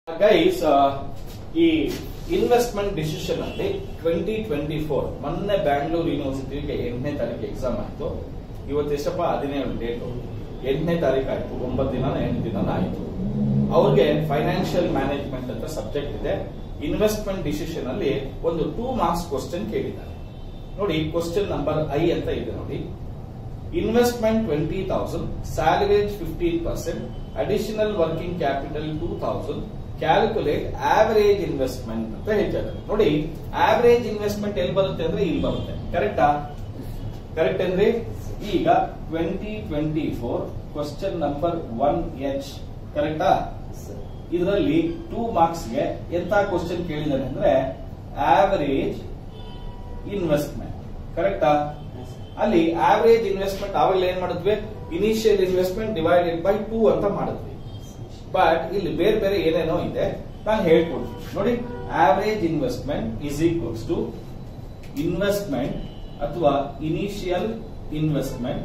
Guys ಈ investment decision ಅಲ್ಲಿ twenty twenty four ಮೊನ್ನೆ ಬ್ಯಾಂಗ್ಳೂರ್ ಯೂನಿವರ್ಸಿಟಿಗೆ ಎಂಟನೇ ತಾರೀಕು ಎಕ್ಸಾಮ್ ಆಯ್ತು ಇವತ್ತು ಎಷ್ಟಪ್ಪ ಹದಿನೇಳು ಡೇಟು ಎಂಟನೇ ತಾರೀಕು ಆಯ್ತು ಒಂಬತ್ತು ದಿನ ಎಂಟು ದಿನ ಆಯ್ತು ಅವ್ರಿಗೆ ಫೈನಾನ್ಷಿಯಲ್ ಮ್ಯಾನೇಜ್ಮೆಂಟ್ ಅಂತ ಸಬ್ಜೆಕ್ಟ್ ಇದೆ ಇನ್ವೆಸ್ಟ್ಮೆಂಟ್ ಡಿಸಿಷನ್ ಅಲ್ಲಿ ಒಂದು ಟೂ ಮಾರ್ಕ್ಸ್ ಕ್ವಶನ್ ಕೇಳಿದ್ದಾರೆ ನೋಡಿ ಕ್ವಶನ್ ನಂಬರ್ ಐ ಅಂತ ಇದೆ ನೋಡಿ investment twenty thousand salvage fifteen percent additional working capital two thousand calculate average investment ಅಂತ ಹೇಳ್ತಾರೆ ನೋಡಿ ಆವರೇಜ್ ಇನ್ವೆಸ್ಟ್ಮೆಂಟ್ ಎಲ್ಲಿ ಬರುತ್ತೆ ಅಂದ್ರೆ ಇಲ್ಲಿ ಬರುತ್ತೆ ಕರೆಕ್ಟಾ ಕರೆಕ್ಟ್ ಅಂದ್ರೆ ಈಗ twenty twenty four question number one H ಕರೆಕ್ಟಾ ಇದರಲ್ಲಿ ಟೂ ಮಾರ್ಕ್ಸ್ ಗೆ ಎಂತ ಕ್ವಶನ್ ಕೇಳಿದಾನೆ ಅಂದ್ರೆ ಆವರೇಜ್ ಇನ್ವೆಸ್ಟ್ಮೆಂಟ್ ಕರೆಕ್ಟಾ ಅಲ್ಲಿ ಆವರೇಜ್ ಇನ್ವೆಸ್ಟ್ಮೆಂಟ್ ಆವಾಗಲೇ ಏನ್ ಮಾಡಿದ್ವಿ initial investment divided by two ಅಂತ ಮಾಡಿದ್ವಿ ಬಟ್ ಇಲ್ಲಿ ಬೇರೆ ಬೇರೆ ಏನೇನೋ ಇದೆ ನಾನು ಹೇಳ್ಕೊಡ್ತೀನಿ ನೋಡಿ average investment is equals to investment ಅಥವಾ ಇನಿಷಿಯಲ್ ಇನ್ವೆಸ್ಟ್ಮೆಂಟ್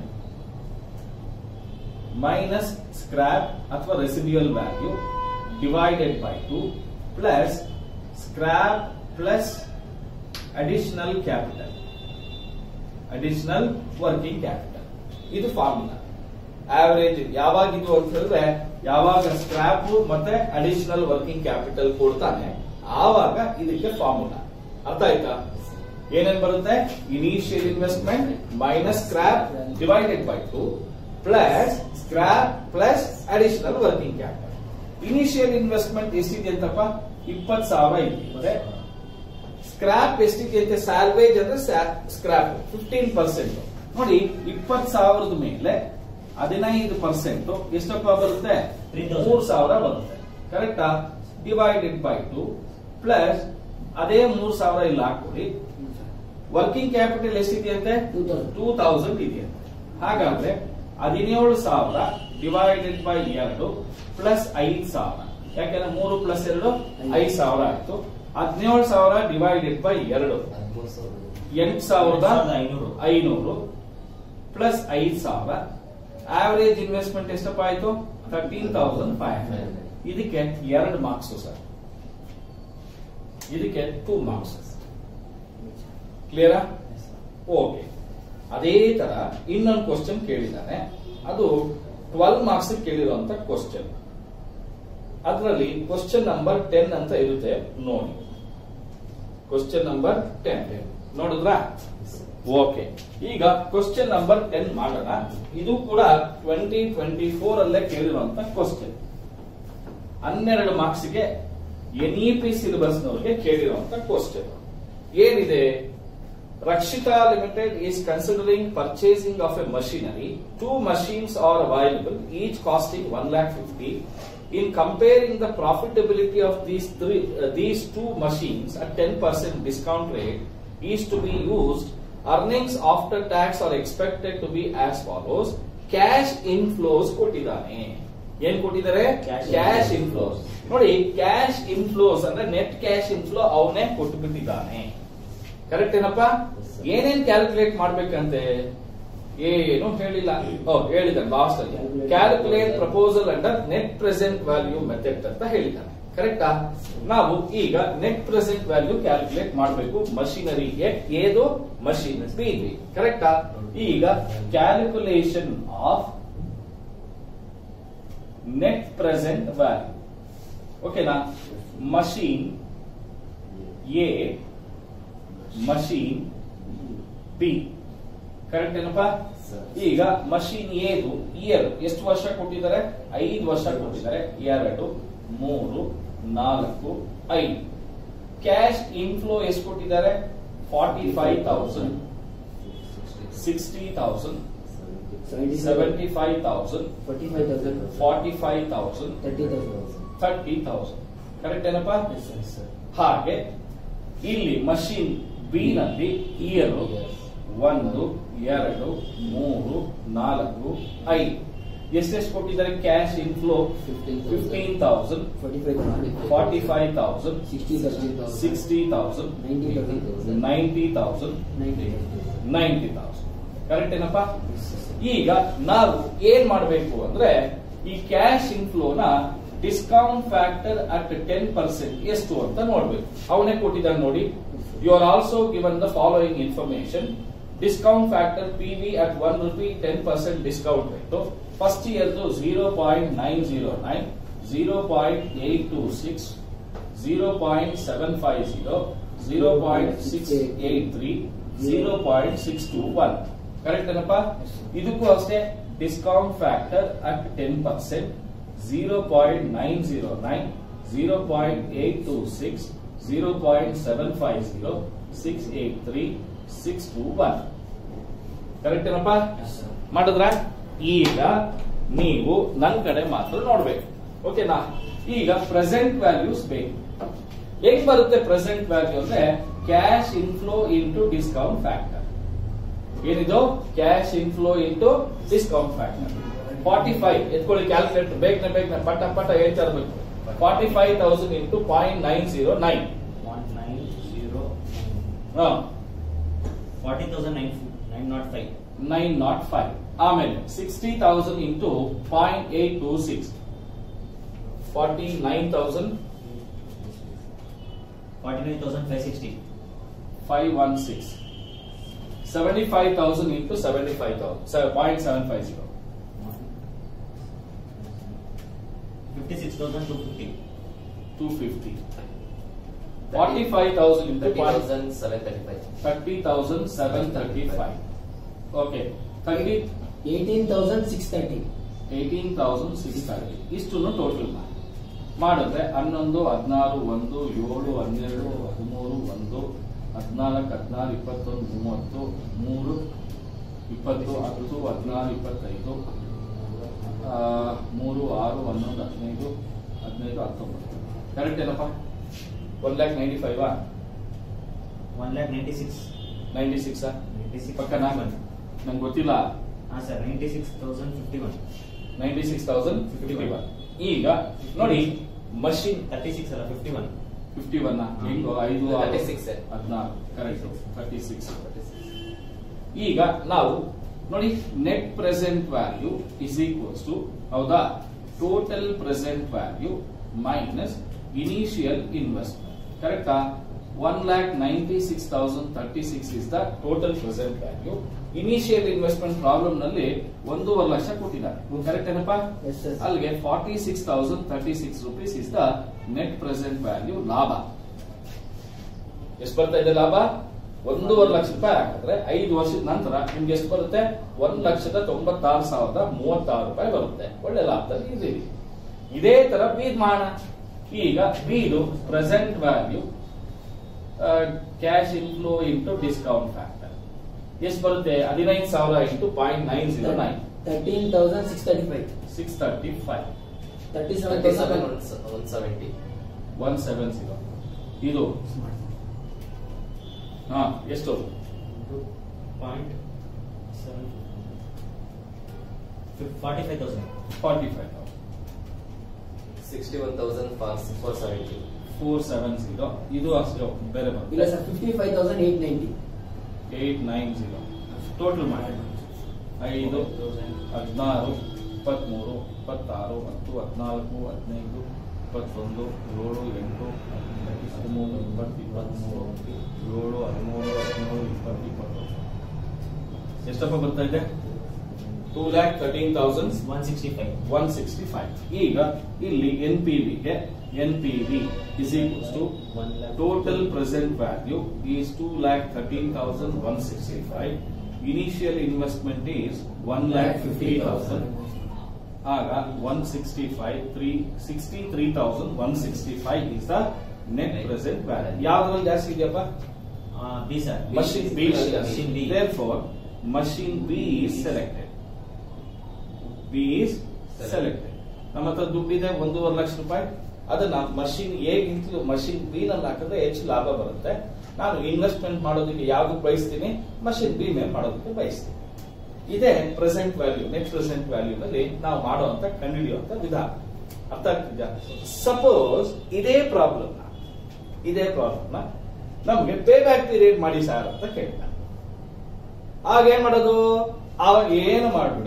ಮೈನಸ್ ಸ್ಕ್ರಾಪ್ ಅಥವಾ residual value divided by two plus scrap plus additional capital additional working capital ಇದು ಫಾರ್ಮುಲಾ ಆವರೇಜ್ ಯಾವಾಗ ಇದು ಅಂತ ಹೇಳಿದ್ರೆ ಯಾವಾಗ ಸ್ಕ್ರಾಪ್ ಮತ್ತೆ ಅಡಿಷನಲ್ ವರ್ಕಿಂಗ್ ಕ್ಯಾಪಿಟಲ್ ಕೊಡ್ತಾನೆ ಆವಾಗ ಇದಕ್ಕೆ ಫಾರ್ಮುಲಾ ಅರ್ಥ ಆಯ್ತಾ ಏನೇನ್ ಬರುತ್ತೆ initial investment minus scrap divided by two plus scrap plus additional working capital initial investment ಎಷ್ಟಿದೆ ಅಂತಪ್ಪ ಇಪ್ಪತ್ ಸಾವಿರ ಇದೆ ಸ್ಕ್ರಾಪ್ ಎಷ್ಟಿದೆ ಅಂತ ಸ್ಯಾಲ್ವೇಜ್ ಅಂದ್ರೆ ಸ್ಕ್ರಾಪ್ ಫಿಫ್ಟೀನ್ ಪರ್ಸೆಂಟ್ ನೋಡಿ ಇಪ್ಪತ್ ಸಾವಿರದ ಮೇಲೆ ಹದಿನೈದು ಪರ್ಸೆಂಟ್ ಎಷ್ಟಪ್ಪ ಬರುತ್ತೆ ಮೂರ್ ಸಾವಿರ ಬರುತ್ತೆ ಕರೆಕ್ಟಾ ಡಿವೈಡೆಡ್ ಬೈ ಟು ಪ್ಲಸ್ ಅದೇ ಮೂರ್ ಸಾವಿರ ಇಲ್ಲಿ ಹಾಕೊಡಿ ವರ್ಕಿಂಗ್ ಕ್ಯಾಪಿಟಲ್ ಎಷ್ಟಿದೆಯಂತೆ ಟೂ ತೌಸಂಡ್ ಇದೆಯಂತೆ ಹಾಗಾದ್ರೆ ಹದಿನೇಳು ಸಾವಿರ ಡಿವೈಡೆಡ್ ಬೈ ಎರಡು ಪ್ಲಸ್ ಐದ್ ಸಾವಿರ ಯಾಕೆಂದ್ರೆ ಮೂರು ಪ್ಲಸ್ ಎರಡು ಐದ್ ಸಾವಿರ ಆಯ್ತು ಹದಿನೇಳು ಸಾವಿರ ಡಿವೈಡೆಡ್ ಬೈ ಎರಡು ಎಂಟು ಸಾವಿರದ ಐನೂರು. ಐನೂರು ಪ್ಲಸ್ ಐದ್ ಸಾವಿರ ಆವರೇಜ್ ಇನ್ವೆಸ್ಟ್ಮೆಂಟ್ ಎಷ್ಟಪ್ಪ ಆಯ್ತು ತರ್ಟೀನ್ ತೌಸಂಡ್ ಫೈವ್ ಹಂಡ್ರೆಡ್ ಇದಕ್ಕೆ ಎರಡು ಮಾರ್ಕ್ಸ್ ಸರ್ ಇದಕ್ಕೆ ಟೂ ಮಾರ್ಕ್ಸ್ ಕ್ಲಿಯರಾ ಓಕೆ ಅದೇ ತರ ಇನ್ನೊಂದು ಕ್ವಶನ್ ಕೇಳಿದ್ದಾನೆ ಅದು ಟ್ವೆಲ್ ಮಾರ್ಕ್ಸ್ ಕೇಳಿರುವಂತ ಕ್ವಶನ್ ಅದರಲ್ಲಿ ಕ್ವಶನ್ ನಂಬರ್ ಟೆನ್ ಅಂತ ಇರುತ್ತೆ ನೋಡಿ ಕ್ವಶನ್ ನಂಬರ್ ಟೆನ್ ನೋಡಿದ್ರಾ ಓಕೆ ಈಗ ಕ್ವಶನ್ ನಂಬರ್ ಟೆನ್ ಮಾಡೋಣ ಇದು ಕೂಡ ಟ್ವೆಂಟಿ ಟ್ವೆಂಟಿ ಫೋರ್ ಅಲ್ಲೇ ಕೇಳಿರುವಂತ ಕ್ವಶನ್ ಹನ್ನೆರಡು ಮಾರ್ಕ್ಸ್ಗೆ ಎನ್ಇಪಿ ಸಿಲೆಬಸ್ ನವರಿಗೆ ಕೇಳಿರುವಂತ ಕ್ವಶನ್ ಏನಿದೆ Rakshita Limited is considering purchasing of a machinery. Two machines are available, each costing 1 lakh 50. In comparing the profitability of these three, uh, these two machines at 10% discount rate is to be used. Earnings after tax are expected to be as follows. Cash inflows ಕೊಟ್ಟಿದ್ದಾನೆ ಏನ್ ಕೊಟ್ಟಿದ್ದಾರೆ Cash cash inflows. Inflows ನೋಡಿ cash inflows ಅಂದ್ರೆ net cash inflow ಅವನೇ ಕೊಟ್ಟುಬಿಟ್ಟಿದ್ದಾನೆ correct ಏನಪ್ಪ Yes, sir. ಏನೇನ್ calculate ಮಾಡ್ಬೇಕಂತೆ ಏನು ಹೇಳಿಲ್ಲ ಓ ಹೇಳಿದ ಲಾಸ್ಟ್ ಅಲ್ಲಿ Calculate calculate proposal. Proposal under net present value method ಅಂತ ಹೇಳಿದ್ದಾನೆ ಕರೆಕ್ಟಾ ನಾವು ಈಗ ನೆಟ್ ಪ್ರೆಸೆಂಟ್ ವ್ಯಾಲ್ಯೂ ಕ್ಯಾಲ್ಕುಲೇಟ್ ಮಾಡಬೇಕು ಮಷಿನರಿಗೆ ಏದು ಮಷಿನ್ ಬಿ ಕರೆಕ್ಟಾ ಈಗ calculation of net present value ಓಕೆನಾ machine A machine B correct ಏನಪ್ಪ ಈಗ ಮಷೀನ್ ಏದು ಇಯರ್ ಎಷ್ಟು ವರ್ಷ ಕೊಟ್ಟಿದ್ದಾರೆ ಐದು ವರ್ಷ ಕೊಟ್ಟಿದ್ದಾರೆ ಎರಡು ಮೂರು ನಾಲ್ಕು ಐದು ಕ್ಯಾಶ್ ಇನ್ಫ್ಲೋ ಎಷ್ಟು ಕೊಟ್ಟಿದ್ದಾರೆ forty five thousand sixty thousand seventy five thousand forty five thousand thirty thousand correct ಏನಪ್ಪ ಹಾಗೆ ಇಲ್ಲಿ ಮಷೀನ್ ಬಿ ನಲ್ಲಿ ಇಯರ್ ಒಂದು ಎರಡು ಮೂರು ನಾಲ್ಕು ಐದು ಎಷ್ಟೆಷ್ಟು ಕೊಟ್ಟಿದ್ದಾರೆ cash inflow fifteen thousand forty five thousand sixty thousand ninety thousand ninety thousand correct ಏನಪ್ಪ ಈಗ ನಾವು ಏನ್ ಮಾಡಬೇಕು ಅಂದ್ರೆ ಈ ಕ್ಯಾಶ್ ಇನ್ಫ್ಲೋನ discount factor at ten percent ಎಷ್ಟು ಅಂತ ನೋಡ್ಬೇಕು ಅವನೇ ಕೊಟ್ಟಿದ್ದಾನೆ ನೋಡಿ you are also given the following information discount factor P V at one rupee ten percent discount rate first ಇಯರ್ದು zero point nine zero nine zero point eight two six zero point seven five zero zero point six eight three zero point six two one correct ಏನಪ್ಪ ಇದಕ್ಕೂ ಅಷ್ಟೇ discount factor at ten percent zero point nine zero nine zero point eight two six zero point seven five zero six eight three six two one correct ಏನಪ್ಪ ಮಾಡಿದ್ರ ಈಗ ನೀವು ನನ್ನ ಕಡೆ ಮಾತ್ರ ನೋಡ್ಬೇಕು ಓಕೆನಾ ಈಗ ಪ್ರೆಸೆಂಟ್ ವ್ಯಾಲ್ಯೂಸ್ ಬೇಕು ಹೆಂಗ್ ಬರುತ್ತೆ ಪ್ರೆಸೆಂಟ್ ವ್ಯಾಲ್ಯೂ ಅಂದ್ರೆ cash inflow into discount factor ಏನಿದು cash inflow into discount factor forty five ಎತ್ಕೊಳ್ಳಿ ಕ್ಯಾಲ್ಕುಲೇಟರ್ ಬೇಗನೆ ಬೇಗನೆ ಪಟ ಪಟ ಹೇಳ್ತಾ ಇರ್ಬೇಕು forty five thousand into point nine zero nine One nine zero forty thousand nine nine not five. Nine naught five ಆಮೇಲೆ sixty thousand into point eight two six forty nine thousand Forty nine thousand five sixty. Five one six seventy five thousand into seventy five thousand point seven five zero Fifty six thousand two fifty. Two fifty forty five thousand into point 30,735. Thirty thousand seven thirty five okay thirty eighteen thousand six thirty eighteen thousand six thirty ಇಷ್ಟನ್ನು total ಮಾಡಿ ಮಾಡಿದ್ರೆ ಹನ್ನೊಂದು ಹದಿನಾರು ಒಂದು ಏಳು ಹನ್ನೆರಡು ಹದಿಮೂರು ಒಂದು ಹದಿನಾಲ್ಕು ಹದಿನಾರು ಇಪ್ಪತ್ತೊಂದು ಮೂವತ್ತು ಮೂರು ಇಪ್ಪತ್ತು ಹತ್ತು ಹದಿನಾರು ಇಪ್ಪತ್ತೈದು ಆ, ಮೂರು ಆರು ಹನ್ನೊಂದು ಹದಿನೈದು ಹದಿನೈದು ಹತ್ತೊಂಬತ್ತು ಕರೆಕ್ಟ್ ಏನಪ್ಪ ಒನ್ ಲ್ಯಾಕ್ ನೈಂಟಿ ಫೈವಾ One lakh ninety six. Ninety ಸಿಕ್ಸಾ Ninety six. ಪಕ್ಕನಾ ನಂಗೆ ಗೊತ್ತಿಲ್ಲ ಹಾ sir ninety six thousand fifty one ninety six thousand fifty one ಈಗ ನೋಡಿ ಮಷಿನ್ ತರ್ಟಿ ಸಿಕ್ಸ್ ಅಲ್ಲ ಫಿಫ್ಟಿ ಒನ್ ಫಿಫ್ಟಿ ಒನ್ ಹೆಂಗು ಐದು ಆರು, 36. ಹದಿನಾರು ಕರೆಕ್ಟ್ ತರ್ಟಿ ಸಿಕ್ಸ್ ಈಗ ನಾವು ನೋಡಿ net present value is equals to ಹೌದಾ total present value minus initial investment ಕರೆಕ್ಟಾ one lakh ninety six thousand thirty six is the total present value initial investment problem ನಲ್ಲಿ ಒಂದೂವರೆ ಲಕ್ಷ ಕೊಟ್ಟಿದ್ದಾರೆ ಕರೆಕ್ಟ್ ಏನಪ್ಪಾ Yes, sir. ಅಲ್ಲಿಗೆ forty six thousand thirty six rupees is the net present value ಲಾಭ ಎಷ್ಟು ಬರ್ತಾ ಇದೆ ಲಾಭ ಒಂದೂವರೆ ಲಕ್ಷ ರೂಪಾಯಿ ಹಾಕಿದ್ರೆ ಐದು ವರ್ಷದ ನಂತರ ನಿಮ್ಗೆ ಎಷ್ಟು ಬರುತ್ತೆ ಒಂದ್ ಲಕ್ಷದ ತೊಂಬತ್ತಾರು ಸಾವಿರದ ಮೂವತ್ತಾರು ರೂಪಾಯಿ ಬರುತ್ತೆ ಒಳ್ಳೆ ಲಾಭದಲ್ಲಿ ಇದೀವಿ ಇದೇ ತರ ಬೀದ್ ಮಾಡೋಣ ಈಗ ಬೀದು present value cash inflow into discount factor ಎಷ್ಟು ಬರುತ್ತೆ ಹದಿನೈದು ಸಾವಿರ into point nine zero nine thirteen thousand six thirty five six thirty five thirty seven 37, thousand 170. One seven zero ಇದು ಹಾ ಎಷ್ಟು point seven forty five thousand forty five 61,470. Four seven zero ಇದು ಅಷ್ಟು ಬೇರೆ ಇಲ್ಲ ಬರುತ್ತೆ sir fifty five thousand eight ninety eight nine zero total ಮಾಡಿ ಐದು ಹದಿನಾರು ಇಪ್ಪತ್ಮೂರು ಇಪ್ಪತ್ತಾರು ಹತ್ತು ಹದಿನಾಲ್ಕು ಹದಿನೈದು ಇಪ್ಪತ್ತೊಂದು ಏಳು ಎಂಟು ಹದಿಮೂರು ಇಪ್ಪತ್ತು ಇಪ್ಪತ್ತ್ಮೂರು ಏಳು ಹದಿಮೂರು ಹದಿಮೂರು ಇಪ್ಪತ್ತು ಇಪ್ಪತ್ತೊಂದು ಎಷ್ಟಪ್ಪ ಬರ್ತಾ ಇದೆ two lakh thirteen thousand one sixty five one sixty five ಈಗ ಇಲ್ಲಿ ಎನ್ ಪಿ ವಿಗೆ N P V is equals to one lakh Total present value is two lakh thirteen thousand one sixty-five. Initial investment is one lakh fifty thousand. ಆಗ one sixty five three sixty three thousand one sixty five is the net present value ಯಾವ್ದ್ರಲ್ಲಿ ಜಾಸ್ತಿ ಇದೆಯಪ್ಪ B sir machine B machine B therefore machine B is selected B is selected ನಮ್ಮ ಹತ್ರ ದುಡ್ಡಿದೆ ಒಂದೂವರೆ ಲಕ್ಷ ರೂಪಾಯಿ ಅದನ್ನ ಮಷಿನ್ ಎ ಗಿಂತಲೂ ಮಷಿನ್ ಬಿ ನಲ್ಲಿ ಹಾಕಿದ್ರೆ ಹೆಚ್ಚು ಲಾಭ ಬರುತ್ತೆ ನಾನು ಇನ್ವೆಸ್ಟ್ಮೆಂಟ್ ಮಾಡೋದಕ್ಕೆ ಯಾವ್ದು ಬಯಸ್ತೀನಿ ಮಷಿನ್ ಬಿ ಮೇಲೆ ಮಾಡೋದಕ್ಕೆ ಬಯಸ್ತೀನಿ ಇದೇ present value net present value ನಲ್ಲಿ ನಾವು ಮಾಡುವಂತ ಕಂಡುಹಿಡಿಯುವಂತ ವಿಧಾನ ಅರ್ಥ ಆಗ್ತಿದ್ಯಾ ಸಪೋಸ್ ಇದೇ ಪ್ರಾಬ್ಲಮ್ ಇದೇ ಪ್ರಾಬ್ಲಮ್ ನಮ್ಗೆ ಪೇ ಬ್ಯಾಕ್ ಪೀರಿಯಡ್ ಮಾಡಿ ಸರ್ ಅಂತ ಕೇಳ್ತಾನೆ ಆಗ ಏನ್ ಮಾಡೋದು ಅವಾಗ ಏನು ಮಾಡ್ಬಿಡಿ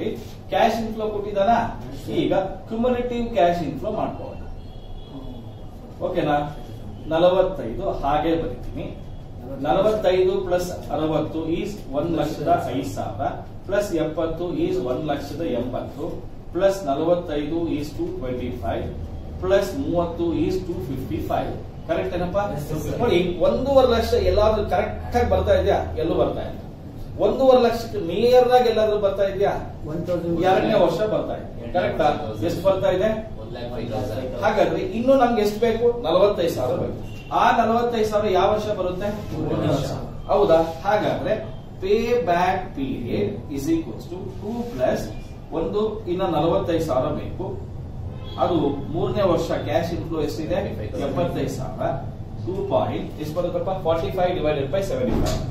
ಕ್ಯಾಶ್ ಇನ್ಫ್ಲೋ ಕೊಟ್ಟಿದ್ದಾನ ಈಗ ಕ್ಯುಮುಲೇಟಿವ್ ಕ್ಯಾಶ್ ಇನ್ಫ್ಲೋ ಮಾಡ್ಕೋಣ ಓಕೆನಾ ನಲವತ್ತೈದು ಹಾಗೆ ಬರಿತೀನಿ ನಲವತ್ತೈದು ಪ್ಲಸ್ ಅರವತ್ತು ಈಸ್ ಒಂದ್ ಲಕ್ಷದ ಐದು ಸಾವಿರ ಪ್ಲಸ್ ಎಪ್ಪತ್ತು ಈಸ್ ಒಂದ್ ಲಕ್ಷದ ಎಂಬತ್ತು ಪ್ಲಸ್ ನಲವತ್ತೈದು is two twenty five plus ಮೂವತ್ತು is two fifty five correct ಏನಪ್ಪಾ Yes, sir. ನೋಡಿ ಒಂದೂವರೆ ಲಕ್ಷ ಎಲ್ಲಾದ್ರೂ ಕರೆಕ್ಟ್ ಆಗಿ ಬರ್ತಾ ಇದೆಯಾ ಎಲ್ಲೂ ಬರ್ತಾ ಇಲ್ಲ ಒಂದೂವರೆ ಲಕ್ಷಕ್ಕೆ ನಿಯರ್ ಆಗಿ ಎಲ್ಲಾದ್ರೂ ಬರ್ತಾ ಇದೆಯಾ ಒನ್ ತೌಸಂಡ್ ಎರಡನೇ ವರ್ಷ ಬರ್ತಾ ಇದೆ ಕರೆಕ್ಟಾ ಎಷ್ಟು ಬರ್ತಾ ಇದೆ ಒನ್ ಲ್ಯಾಕ್ ಫೈವ್ ತೌಸಂಡ್ ಹಾಗಾದ್ರೆ ಇನ್ನು ನಮ್ಗೆ ಎಷ್ಟು ಬೇಕು ನಲವತ್ತೈದು ಸಾವಿರ ಬೇಕು ಆ ನಲವತ್ತೈದು ಸಾವಿರ ಯಾವ ವರ್ಷ ಬರುತ್ತೆ ಮೂರನೇ ವರ್ಷ. ಹೌದಾ ಹಾಗಾದ್ರೆ payback period is equals to two plus ಒಂದು ಇನ್ನ ನಲವತ್ತೈದು ಸಾವಿರ ಬೇಕು ಅದು ಮೂರನೇ ವರ್ಷ ಕ್ಯಾಶ್ ಇನ್ಫ್ಲೋ ಎಷ್ಟಿದೆ ಎಪ್ಪತ್ತೈದು ಸಾವಿರ ಟೂ ಪಾಯಿಂಟ್ ಎಷ್ಟು ಬರುತ್ತಪ್ಪ forty five divided by seventy five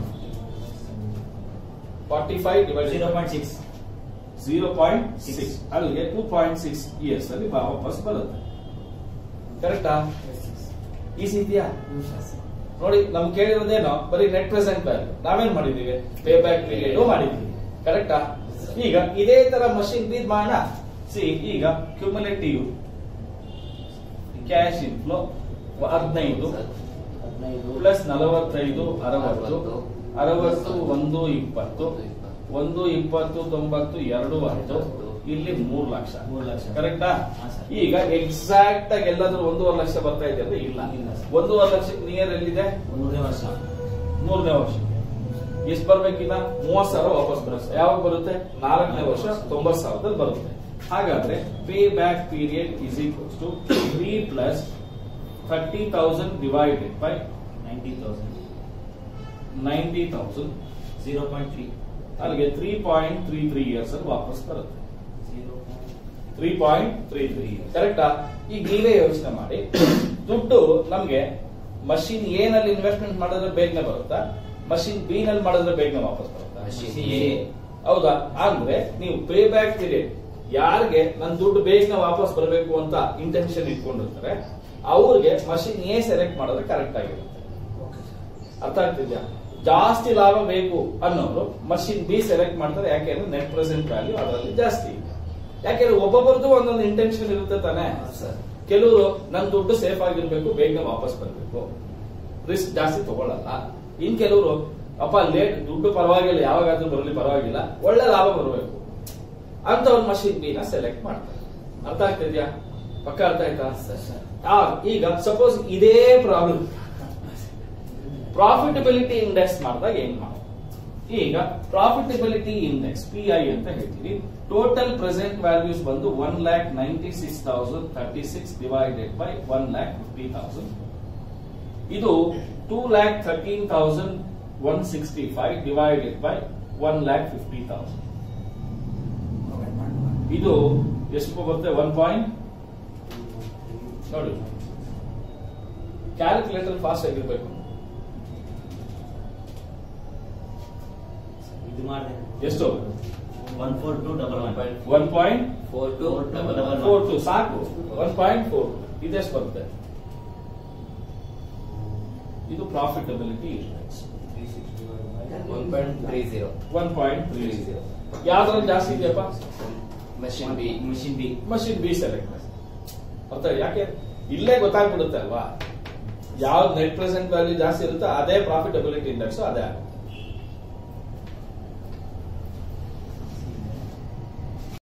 forty five divided zero point six zero point Six. Six ಅಲ್ಲಿಗೆ ಟೂ ಪಾಯಿಂಟ್ ಸಿಕ್ಸ್ ಇಯರ್ಸ್ ಅಲ್ಲಿ ಬಾ- ವಾಪಸ್ ಬರುತ್ತೆ ಕರೆಕ್ಟಾ ಈಸಿ ಇದೆಯಾ ನೋಡಿ ನಮ್ಗೆ ಕೇಳಿರೋದೇನೋ ಬರೀ ನೆಟ್ ಪ್ರೆಸೆಂಟ್ ವ್ಯಾಲ್ಯೂ ನಾವೇನ್ ಮಾಡಿದೀವಿ ಪೇ ಬ್ಯಾಕ್ ಪೀರಿಯಡ್ ಮಾಡಿದೀವಿ ಕರೆಕ್ಟಾ ಈಗ ಇದೇ ತರ ಮಷಿನ್ ರೀಡ್ ಮಾಡೋಣ ಸಿ ಈಗ ಕ್ಯುಮುಲೇಟಿವ್ ಕ್ಯಾಶ್ ಇನ್ಫ್ಲೋ ಹದಿನೈದು ಹದಿನೈದು ಪ್ಲಸ್ ನಲವತ್ತೈದು ಅರವತ್ತು ಅರವತ್ತು ಒಂದು ಇಪ್ಪತ್ತು ಒಂದು ಇಪ್ಪತ್ತು ತೊಂಬತ್ತು ಎರಡು ಹತ್ತು ಇಲ್ಲಿ ಮೂರ್ ಲಕ್ಷ ಮೂರ್ ಲಕ್ಷ. ಕರೆಕ್ಟಾ ಹಾ, ಸರ್. ಈಗ ಎಕ್ಸಾಕ್ಟ್ ಆಗಿ ಎಲ್ಲಾದ್ರೂ ಒಂದೂವರೆ ಲಕ್ಷ ಬರ್ತಾ ಇದೆ ಅಂದ್ರೆ ಇಲ್ಲ ಇಲ್ಲ, ಸರ್. ಒಂದೂವರೆ ಲಕ್ಷಕ್ಕೆ ನಿಯರ್ ಎಲ್ಲಿದೆ ಮೂರನೇ ವರ್ಷ ಮೂರನೇ ವರ್ಷ ಎಷ್ಟು ಬರ್ಬೇಕಿನ್ನ ಮೂವತ್ ಸಾವಿರ ವಾಪಸ್ ಬರುತ್ತೆ ಯಾವಾಗ ಬರುತ್ತೆ ನಾಲ್ಕನೇ ವರ್ಷ ತೊಂಬತ್ ಸಾವಿರದಲ್ಲಿ ಬರುತ್ತೆ ಹಾಗಾದ್ರೆ payback period is equals to three plus thirty thousand divided by ninety thousand ninety thousand zero point three ಅಲ್ಲಿಗೆ three point three three years ಅಲ್ಲಿ ವಾಪಸ್ ಬರುತ್ತೆ zero three point three three ಕರೆಕ್ಟಾ ಈಗ ನೀವೇ ಯೋಚನೆ ಮಾಡಿ ದುಡ್ಡು ನಮ್ಗೆ ಮಷಿನ್ ಎ ನಲ್ಲಿ ಇನ್ವೆಸ್ಟ್ಮೆಂಟ್ ಮಾಡಿದ್ರೆ ಬೇಗನೆ ಬರುತ್ತಾ ಮಷಿನ್ ಬಿ ನಲ್ಲಿ ಮಾಡಿದ್ರೆ ಬೇಗನೆ ವಾಪಸ್ ಬರುತ್ತಾ Machine A. ಹೌದಾ ಅಂದ್ರೆ ನೀವು ಪೇ ಬ್ಯಾಕ್ ಪೀರಿಯಡ್ ಯಾರಿಗೆ ನನ್ ದುಡ್ಡು ಬೇಗನೆ ವಾಪಸ್ ಬರಬೇಕು ಅಂತ ಇಂಟೆನ್ಷನ್ ಇಟ್ಕೊಂಡಿರ್ತಾರೆ ಅವ್ರಿಗೆ ಮಷಿನ್ ಎ ಸೆಲೆಕ್ಟ್ ಮಾಡಿದ್ರೆ ಕರೆಕ್ಟ್ ಆಗಿರುತ್ತೆ ಅರ್ಥ ಆಗ್ತಿದ್ಯಾ ಜಾಸ್ತಿ ಲಾಭ ಬೇಕು ಅನ್ನೋರು ಮಷಿನ್ ಬಿ ಸೆಲೆಕ್ಟ್ ಮಾಡ್ತಾರೆ ಯಾಕೆಂದ್ರೆ ನೆಟ್ ಪ್ರೆಸೆಂಟ್ ವ್ಯಾಲ್ಯೂ ಅದರಲ್ಲಿ ಜಾಸ್ತಿ ಇದೆ ಯಾಕೆಂದ್ರೆ ಒಬ್ಬೊಬ್ಬರದ್ದು ಒಂದೊಂದು ಇಂಟೆನ್ಷನ್ ಇರುತ್ತೆ ತಾನೆ ಸರ್ ಕೆಲವರು ನನ್ ದುಡ್ಡು ಸೇಫ್ ಆಗಿರ್ಬೇಕು ಬೇಗನೆ ವಾಪಸ್ ಬರಬೇಕು ರಿಸ್ಕ್ ಜಾಸ್ತಿ ತಗೊಳ್ಳಲ್ಲ ಇನ್ ಕೆಲವರು ಅಪ್ಪ ಲೇಟ್ ದುಡ್ಡು ಪರವಾಗಿಲ್ಲ ಯಾವಾಗಾದ್ರೂ ಬರಲಿ ಪರವಾಗಿಲ್ಲ ಒಳ್ಳೆ ಲಾಭ ಬರಬೇಕು ಅಂತ ಒಂದು ಮಷಿನ್ ಬಿ ನ ಸೆಲೆಕ್ಟ್ ಮಾಡ್ತಾರೆ ಅರ್ಥ ಆಗ್ತಿದ್ಯಾ ಪಕ್ಕ ಅರ್ಥ ಆಯ್ತಾ ಸರ್ ಆ, ಈಗ ಸಪೋಸ್ ಇದೇ ಪ್ರಾಬ್ಲಮ್ ಪ್ರಾಫಿಟಬಿಲಿಟಿ ಇಂಡೆಕ್ಸ್ ಮಾಡಿದಾಗ ಏನ್ ಮಾಡೋದು ಈಗ ಪ್ರಾಫಿಟಬಿಲಿಟಿ ಇಂಡೆಕ್ಸ್ ಪಿ ಐ ಅಂತ ಹೇಳ್ತೀವಿ ಟೋಟಲ್ ಪ್ರೆಸೆಂಟ್ ವ್ಯಾಲ್ಯೂಸ್ ಬಂದು one lakh ninety six thousand thirty six divided by one lakh fifty thousand ಇದು two lakh thirteen thousand one sixty five divided by one lakh fifty thousand ಇದು ಎಷ್ಟು ಬರುತ್ತೆ ಒನ್ ಪಾಯಿಂಟ್ ನೋಡಿ calculator fast ಆಗಿರ್ಬೇಕು ಇದು ಮಾಡಿದೆ ಎಷ್ಟು one four two double one one point four two double one four two ಸಾಕು ಒನ್ ಪಾಯಿಂಟ್ ಫೋರ್ ಇದೆಷ್ಟು ಬರುತ್ತೆ ಇದು profitability one point three zero one point three zero ಯಾವ್ದ್ರಲ್ಲಿ ಜಾಸ್ತಿ ಇದೆಯಪ್ಪ machine B machine B machine B select ಅರ್ಥ ಯಾಕೆ ಇಲ್ಲೇ ಗೊತ್ತಾಗ್ಬಿಡುತ್ತೆ ಅಲ್ವಾ ಯಾವ್ದು ನೆಟ್ ಪ್ರೆಸೆಂಟ್ ವ್ಯಾಲ್ಯೂ ಜಾಸ್ತಿ ಇರುತ್ತೋ ಅದೇ ಪ್ರಾಫಿಟಬಿಲಿಟಿ ಇಂಡೆಕ್ಸ್ ಅದೇ ಆಗುತ್ತೆ